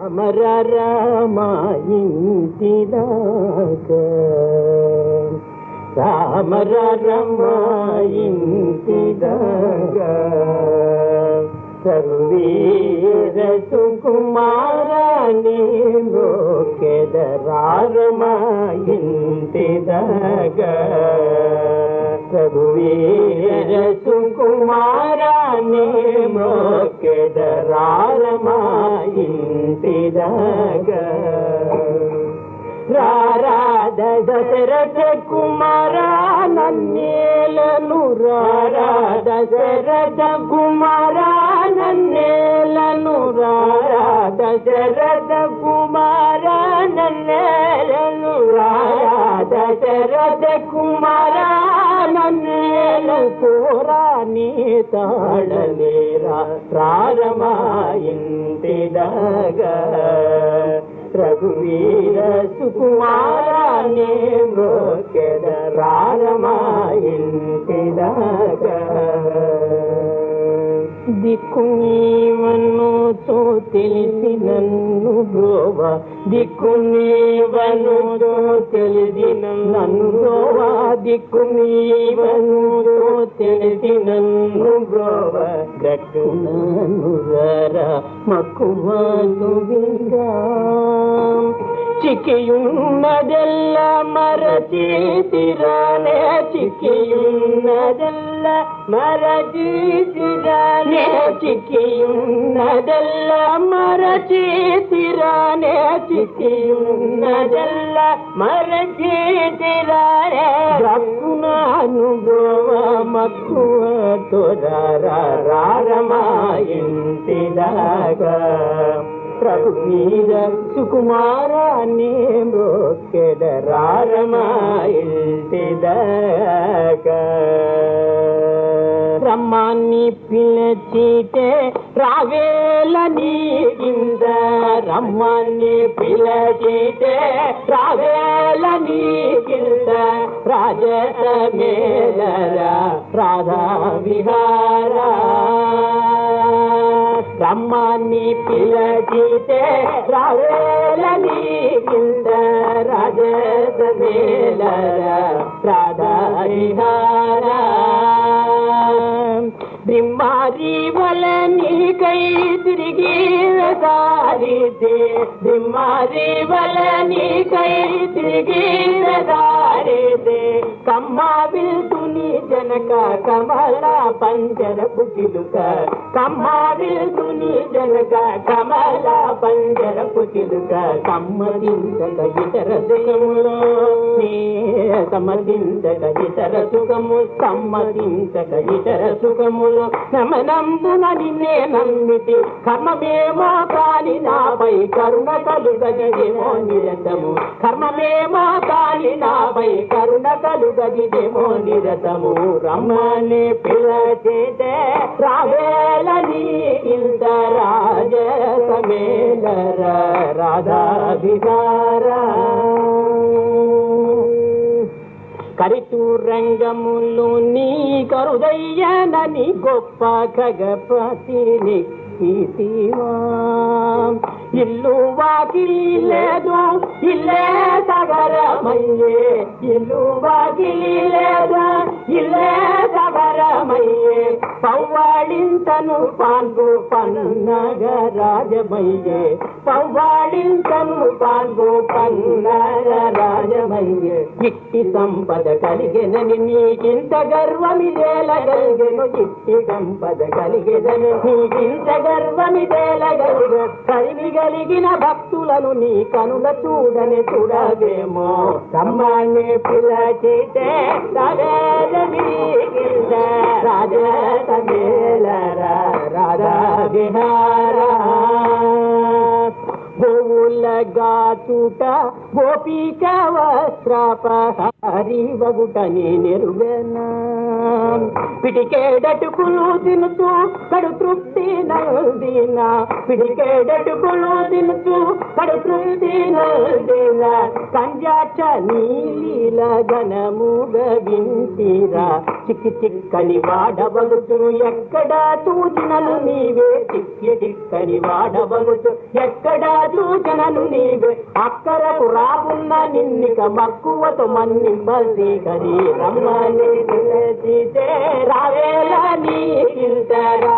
అమర రామా ఇంటిదాకా రామర రమా ఇంటిదాకా సర్వీర సుకుమారాణి మోకెదరారమా ఇంటిదాకా రఘువీర సుకుమారాణి మోకెదరారమా ఇంటిదాకా రారాధ దశరథ కుమార నన్నేలను రారాధ దశరథ కుమార నన్నేలను రారాధ దశరథ కుమార నన్నేలను రారాధ దశరథ కుమార నన్నేలు కోరాని తాళలేరా ప్రారమా ఇంటిదగా రఘువీర సుకుమారాన్ని మృకెద రారమాయింటిదాగా దిక్కు నీవను తో తెలిసి నన్ను బ్రోవ దిక్కు నీవను తో తెలిసి నన్ను బ్రోవ దిక్కు నీవను తో తెలిసి నన్ను బ్రోవ గట్టు నన్ను రర మక్కువను విగా చిక్కియున్నదెల్ల మరచీతిరానే చిక్కియున్నదెల్ల మరచీతిరానే చిక్కియున్నదెల్ల మరచీతిరానే చిక్కియున్నదెల్ల మరచీతిరానే దక్కునాను గోవ మక్కువ తొరారమా ఇంటిదాగా ప్రభు మీద సుకుమారాన్ని మృక్కెదరారమా ఇంటిదాకా రమ్మాన్ని పిలచితే రావేలని కింద రమ్మాన్ని పిలచితే రావేలని కింద రాజత మేలరా రాధా విహారా రమ్మాన్ని పిలచితే రావేలని కింద రాజత మేలరా రాధా విహారా దిమ్మారి వలని కై తిరిగి దారితే దిమ్మారి వలని కై తిరిగి దారితే కమ్మ విల్తుని జనక కమల పంజర పుచిలుక కమ్మ విల్తుని జనక కమల పంజర పుచిలుక సమ్మతించక ఇతర సుఖములో నీ సమ్మతించక ఇతర సుఖము సమ్మతించక ఇతర సుఖములు నమనంబున నిన్నే నమ్మితి కర్మమేమో కాని నాపై కరుణ కలుగదిదేమో నిరతము కర్మమేమో కాని నాపై కరుణ కలుగదిదేమో నిరతము రమ్మని పిలచేతే రావేలని ఇంత రాజ సమేలర రాధా కరితూరంగములు నీ కరుదయ్యనని గొప్ప ఖగపతిని కీర్తివా ఇల్లు వాకిలి లేదు ఇల్లే సగరమయ్యే ఇల్లు వాకిలి లేదు ఇల్లే సగరమయ్యే పవ్వాడింతను పాల్గొ పన్నగ రాజమయ్యే పవ్వాడింతను పాల్గొ పన్నగ రాజమయ్యే ఇట్టి సంపద కలిగెనని నీకింత గర్వమిదేలగలిగెను ఇట్టి సంపద కలిగెనని నీకింత గర్వమిదేలగలిగ కలిగి కలిగిన భక్తులను నీ కనుల చూడని చూడవేమో కమ్మాన్ని పిలచితే రాజ మేలరా రాధా విహారా గోవుల గాచుట గోపిక వస్త్రాపహారి వగుటని నెరుగనా పిటికేడటుకులు తినుతూ కడు తృప్తి నందిన పిడికేడటుకులు దినుచు పడుతుంది నందిన కంజాచ నీలీల ఘనముగ వింటిరా చిక్కి చిక్కని వాడబగుతు ఎక్కడ చూచినను నీవే చిక్కి చిక్కని వాడబగుతు ఎక్కడ చూచినను నీవే అక్కరకు రాకున్న నిన్నిక మక్కువతో మన్నింపసి కరి రమ్మని పిలిచితే రావేల నీ ఇంతరా